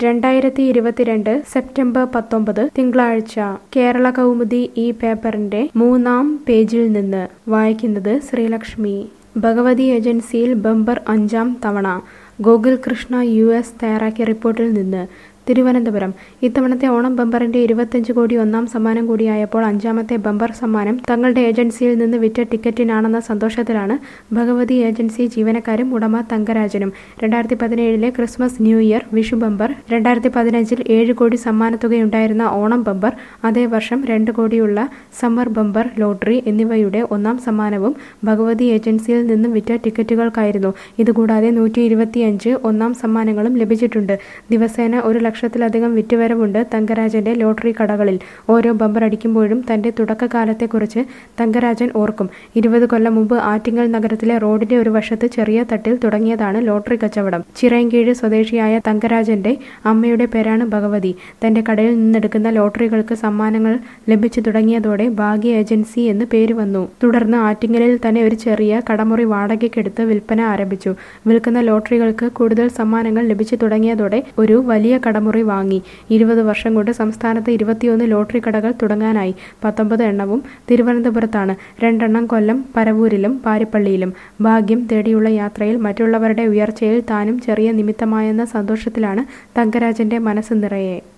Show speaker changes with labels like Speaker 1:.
Speaker 1: രണ്ടായിരത്തി ഇരുപത്തിരണ്ട് സെപ്റ്റംബർ പത്തൊമ്പത് തിങ്കളാഴ്ച കേരള കൗമുദി ഈ പേപ്പറിന്റെ മൂന്നാം പേജിൽ നിന്ന് വായിക്കുന്നത് ശ്രീലക്ഷ്മി ഭഗവതി ഏജൻസിയിൽ ബമ്പർ അഞ്ചാം തവണ ഗോകുൽ കൃഷ്ണ യു എസ് തയ്യാറാക്കിയ റിപ്പോർട്ടിൽ നിന്ന് തിരുവനന്തപുരം ഇത്തവണത്തെ ഓണം ബമ്പറിന്റെ ഇരുപത്തഞ്ച് കോടി ഒന്നാം സമ്മാനം കൂടിയായപ്പോൾ അഞ്ചാമത്തെ ബമ്പർ സമ്മാനം തങ്ങളുടെ ഏജൻസിയിൽ നിന്ന് വിറ്റ ടിക്കറ്റിനാണെന്ന സന്തോഷത്തിലാണ് ഭഗവതി ഏജൻസി ജീവനക്കാരും ഉടമ തങ്കരാജനും രണ്ടായിരത്തി പതിനേഴിലെ Christmas new year Vishu bumper രണ്ടായിരത്തി പതിനഞ്ചിൽ ഏഴ് കോടി സമ്മാനത്തുകയുണ്ടായിരുന്ന ഓണം ബമ്പർ അതേ വർഷം രണ്ട് കോടിയുള്ള സമ്മർ ബമ്പർ ലോട്ടറി എന്നിവയുടെ ഒന്നാം സമ്മാനവും ഭഗവതി ഏജൻസിയിൽ നിന്നും വിറ്റ ടിക്കറ്റുകൾക്കായിരുന്നു ഇതുകൂടാതെ നൂറ്റി ഇരുപത്തിയഞ്ച് ഒന്നാം സമ്മാനങ്ങളും ലഭിച്ചിട്ടുണ്ട് ദിവസേന ഒരു ലക്ഷത്തിലധികം വിറ്റുവരവുണ്ട് തങ്കരാജന്റെ ലോട്ടറി കടകളിൽ ഓരോ ബമ്പർ അടിക്കുമ്പോഴും തന്റെ തുടക്കകാലത്തെക്കുറിച്ച് തങ്കരാജൻ ഓർക്കും ഇരുപത് കൊല്ലം മുമ്പ് ആറ്റിങ്ങൽ നഗരത്തിലെ റോഡിന്റെ ഒരു വശത്ത് ചെറിയ തട്ടിൽ തുടങ്ങിയതാണ് ലോട്ടറി കച്ചവടം ചിറയൻകീഴ് സ്വദേശിയായ തങ്കരാജന്റെ അമ്മയുടെ പേരാണ് ഭഗവതി തന്റെ കടയിൽ നിന്നെടുക്കുന്ന ലോട്ടറികൾക്ക് സമ്മാനങ്ങൾ ലഭിച്ചു തുടങ്ങിയതോടെ ഭാഗ്യ ഏജൻസി എന്ന് പേര് വന്നു തുടർന്ന് ആറ്റിങ്ങലിൽ തന്നെ ഒരു ചെറിയ കടമുറി വാടകയ്ക്കെടുത്ത് വിൽപ്പന ആരംഭിച്ചു വിൽക്കുന്ന ലോട്ടറികൾക്ക് കൂടുതൽ സമ്മാനങ്ങൾ ലഭിച്ചു തുടങ്ങിയതോടെ ഒരു വലിയ കടമുറി വാങ്ങി ഇരുപത് വർഷം കൊണ്ട് സംസ്ഥാനത്ത് ഇരുപത്തിയൊന്ന് ലോട്ടറി കടകൾ തുടങ്ങാനായി പത്തൊമ്പത് എണ്ണവും തിരുവനന്തപുരത്താണ് രണ്ടെണ്ണം കൊല്ലം പരവൂരിലും പാരിപ്പള്ളിയിലും ഭാഗ്യം തേടിയുള്ള യാത്രയിൽ മറ്റുള്ളവരുടെ ഉയർച്ചയിൽ താനും ചെറിയ നിമിത്തമായെന്ന സന്തോഷത്തിലാണ് തങ്കരാജന്റെ മനസ്സ് നിറയെ